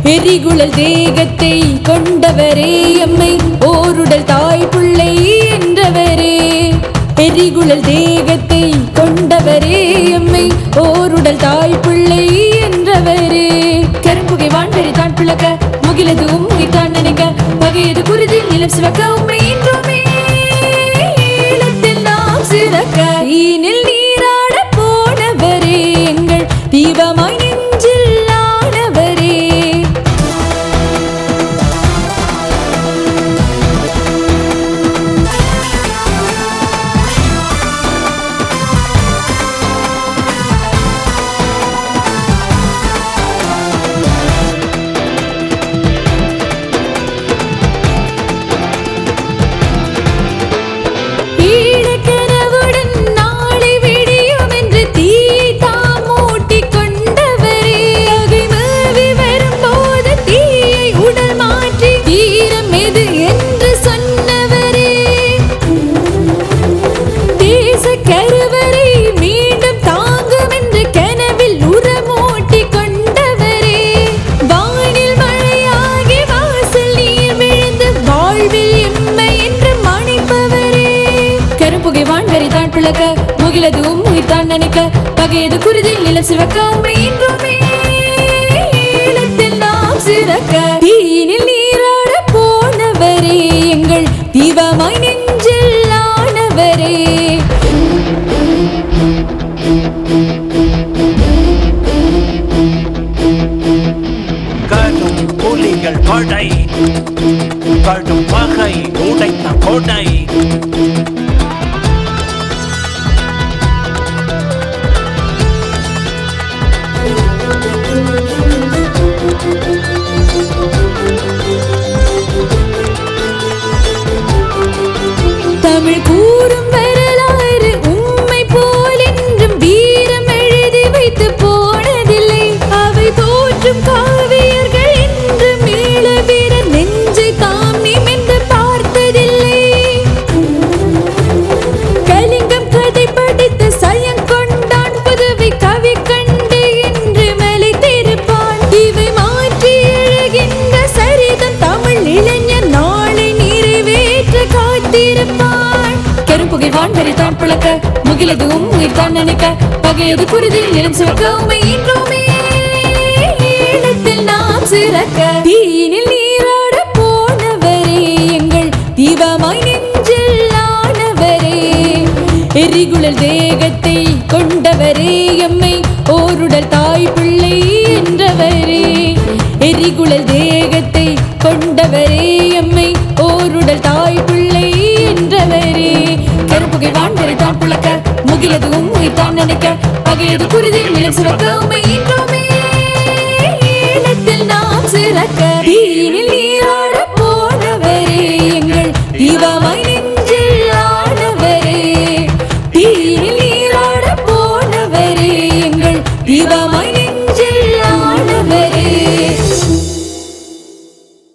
எரிகுழல் தேகத்தை கொண்டவரே எம்மை ஓருடல் தாய் பிள்ளை என்றவரே எரிகுழல் தேகத்தை கொண்டவரே எம்மை ஓருடல் தாய் பிள்ளை என்றவரே கரும்புகை வான்வெறி தான் பிளக்க முகிலது உம்மை தான் நினைக்க பகையது குருதி நிலம் சிவக்க உம்மை இன்றுமே ஈழத்தில் நாம் சிறக்க ஈனில் நீராட போனவரே எங்கள் தீபமாய் நெஞ்சில் ஆனவரே ஈழக்கனவுடன் நாளை விடியும் என்று தீயை தாம் மூட்டிக் கொண்டவரே. பகை மேவி வரும்போது தீயை உடல் மாற்றி தீரம் எது என்று சொன்னவரே. தேசக் கருவறை மீண்டும் தாங்கும் என்று கனவில் உரமூட்டிக் கொண்டவரே. வானில் மழையாகி வாசல் நீர் விழுந்து வாழ்வில் எம்மை என்று மணிப்பவரே கரும்புகை வான்வரி தான் பிளக்க முகிலது உம்முயிர் தான் நினைக்க பகையது குருதில் நிலம் சிவக்க உம்மை இன்றுமே ஈழத்தில் நாம் சிறக்க தீனில் நீராட போனவரே எங்கள் தீபமாய் நெஞ்சில் ஆனவரே கடும் புலிகள் கொடை கடும் பகை உடைத்த கொடை தமிழ் கூறும் வரலாறு உம்மை போல் என்றும் வீரம் எழுதி வைத்து போனதில்லை அவை போற்றும் காவியர்கள் என்று மீள வீர நெஞ்சை தாம் நிமிர்ந்து பார்த்ததில்லை கலிங்கம் கதை படித்து சயம் கொண்டான் புதுவை கவி கண்டு என்று மலைத்திருப்பான் இவை மாற்றி எழுகின்ற சரிதம் தமிழ் இளைஞர் நாளை நிறைவேற்ற காத்திருப்பான் கரும்புகை வான்வரி தான் பிளக்க முகிலது உம்முயிர் தான் நினைக்க பகையது குருதி நிலம் சிவக்க உம்மை இன்றுமே ஈழத்தில் நாம் சிறக்க தீனில் நீராட போனவரே எங்கள் தீபமாய் நெஞ்சில் ஆனவரே எரிகுழல் தேகத்தை கொண்டவரே எம்மை ஓருடல் தாய் பிள்ளை என்றவரே எரிகுழல் தேகத்தை கொண்டவரே எம்மை ஓருடல் தாய் பிள்ளை என்றவரே கருப்புகை வான்வரை தான் புழக்க முகிலது உம்மை தான் நினைக்க பகையது குருதி நிலம் சிவக்க உம்மை இன்றுமே ஈழத்தில் நாம் சிறக்க தீனில்